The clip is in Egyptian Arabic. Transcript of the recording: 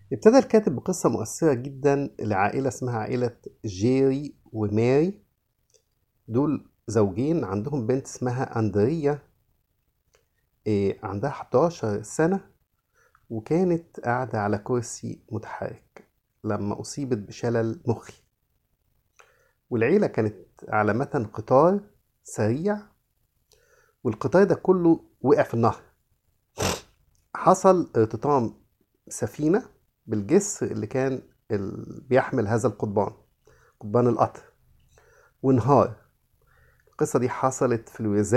ابتدى الكاتب بقصة مؤثرة جدا لعائلة اسمها عائلة جيري وماري دول زوجين عندهم بنت اسمها أندريا إيه، عندها 11 سنة وكانت قاعدة على كرسي متحرك لما أصيبت بشلل مخي والعيلة كانت على متن قطار سريع والقطار ده كله وقع في النهر حصل ارتطام سفينة بالجسر اللي كان ال- بيحمل هذا القضبان قضبان القطر وانهار القصة دي حصلت في الولايات